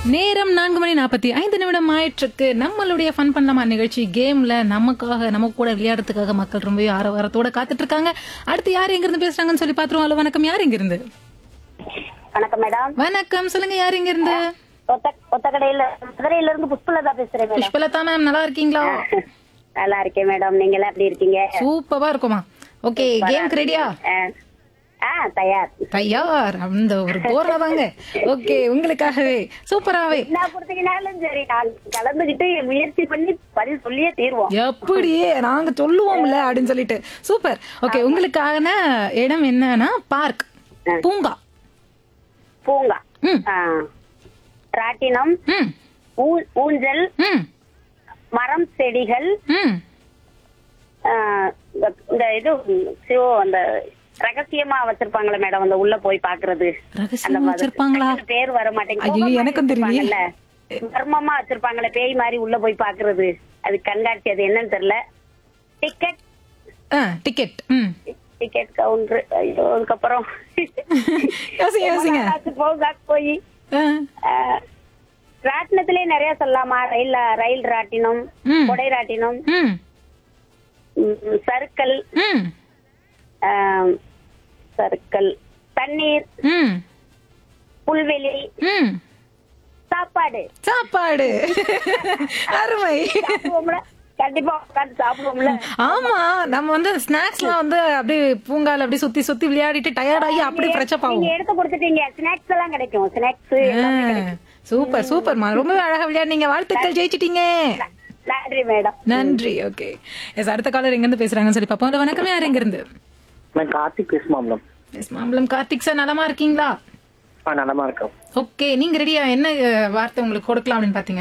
நேரம் நான்கு மணி நாற்பத்தி ஐந்து நிமிடம் ஆயிற்றுக்கு நம்மளுடைய ஃபன் பண்ணலாமா நிகழ்ச்சி கேம்ல நமக்காக நம்ம கூட விளையாடுறதுக்காக மக்கள் ரொம்பவே ஆரவாரத்தோட காத்துட்டு இருக்காங்க அடுத்து யார் எங்க இருந்து பேசுறாங்கன்னு சொல்லி பாத்துருவோம் ஹலோ வணக்கம் யார் எங்க இருந்து வணக்கம் மேடம் வணக்கம் சொல்லுங்க யார் எங்க இருந்து ஒத்த ஒத்தக்கடையில மதுரையில இருந்து புஷ்பலதா பேசுறேன் மேடம் புஷ்பலதா மேம் நல்லா இருக்கீங்களா நல்லா இருக்கேன் மேடம் நீங்க எல்லாம் எப்படி இருக்கீங்க சூப்பரா இருக்குமா ஓகே கேம்க்கு ரெடியா ஆ. ஆ தயார் தயார் அந்த ஒரு போர்ல தாங்க ஓகே உங்களுக்காகவே சூப்பராவே என்ன கொடுத்தீங்கனாலும் சரி நான் கலந்துகிட்டு முயற்சி பண்ணி பதில் சொல்லியே தீர்வோம் எப்படியே நாங்க சொல்லுவோம்ல அப்படின்னு சொல்லிட்டு சூப்பர் ஓகே உங்களுக்கான இடம் என்னன்னா பார்க் பூங்கா பூங்கா ம் ஆ. ராட்டினம் ம் ஊ- ஊஞ்சல் ம் மரம் செடிகள் ம் ஆ, இந்த- இந்த இது சிவோ அந்த ரகசியமா வச்சிருப்பாங்களே மேடம் அந்த உள்ள போய் பாக்குறது அந்த ரகசியமா மாதிரி. வச்சிருப்பாங்களா டக்குனு பேர் வர மாட்டேங்குது ஐயோ, கோபமா எனக்கும் தெரியலையே. வச்சிருப்பாங்கல்ல. மர்மமா வச்சிருப்பாங்களே பேய் மாதிரி உள்ள போய் பாக்குறது அது கண்காட்சி அது என்னன்னு தெரியல டிக்கெட் ஆ டிக்கெட் ம் டிக்கெட் கவுண்டர் ஐயோ அதுக்கப்புறம் யோசிங்க யோசிங்க போக போய் ஆ, ராட்டினத்திலே நிறைய சொல்லலாமா ரயில் ரயில் ராட்டினம் ம். கொடை ராட்டினம் ம் ம், சறுக்கல் ம் ஆம், சறுக்கல் தண்ணீர் ம் புல்வெளி ம் சாப்பாடு சாப்பாடு அருமை சாப்பிடுவோம்ல கண்டிப்பா உட்காந்து சாப்பிடுவோம்ல ஆமா நம்ம வந்து ஸ்நாக்ஸ்லாம் வந்து அப்படியே பூங்கால அப்படியே சுத்தி சுத்தி விளையாடிட்டு டயர்ட் ஆகி அப்படி பிரச்சப் நீங்க ஆகும் எடுத்து கொடுத்துட்டீங்க ஸ்நாக்ஸ் எல்லாம் கிடைக்கும் ஸ்நாக்ஸ் சூப்பர் சூப்பர்மா ரொம்பவே அழகா விளையாடுனீங்க வாழ்த்துக்கள் ஜெயிச்சிட்டீங்க நன்றி மேடம் நன்றி ஓகே எஸ் அடுத்த காலர் எங்க இருந்து பேசுறாங்கன்னு சொல்லி பாப்போம் ஹலோ, வணக்கம் யார் எங்க இருந்து நான் கார்த்திக் பேசுமாம்லம் எஸ் மாம்பலம் கார்த்திக் சார் நலமா இருக்கீங்களா ஆ நலமா இருக்கோம் ஓகே நீங்க ரெடியா என்ன அஹ், வார்த்தை உங்களுக்கு கொடுக்கலாம் அப்படின்னு பாத்தீங்க